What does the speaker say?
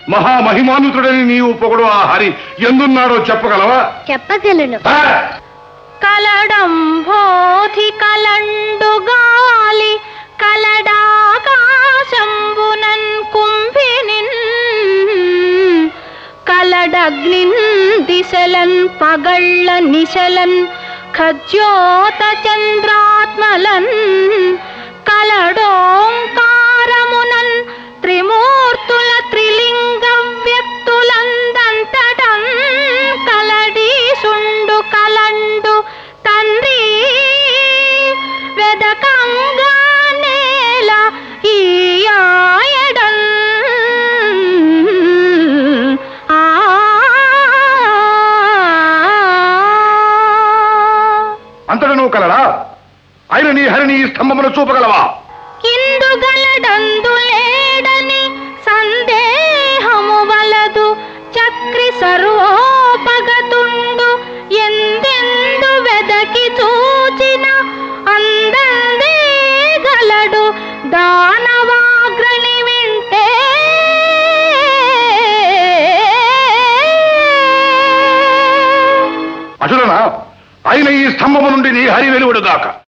మహామహిమానుతుడని నీవు పొగడు ఆ హరి ఎందున్నాడో చెప్పగలవా చెప్పగలను ఆ! కలడంబోధి కలండు గాలి కలడాకాశంబునన్ కుంభినిన్ కలడగ్నిన్ దిశలన్ పగళ్ళ నిశలన్ ఖజ్యోత చంద్రాత్మలన్ కలడోంకారమునన్ త్రిమూర్తుల త్రిలింగ వ్యక్తులందంతటం కలడీసుండు కలండు తండ్రి వెదకంగా నేల ఈయాయడం ఆ అంతట నువ్వు కలడా ఆయన నీ హరిని ఈ స్తంభమును చూపగలవా ఇందుగలడందు లేడని సందేహము వలదు చక్రి సర్వోపగతుండు ఎందెందు వెదకి చూచిన అందందే గలడు దానవాగ్రణి వింటే అటులనా ఆయన ఈ స్తంభము నుండి నీ హరి వెలువడుగాక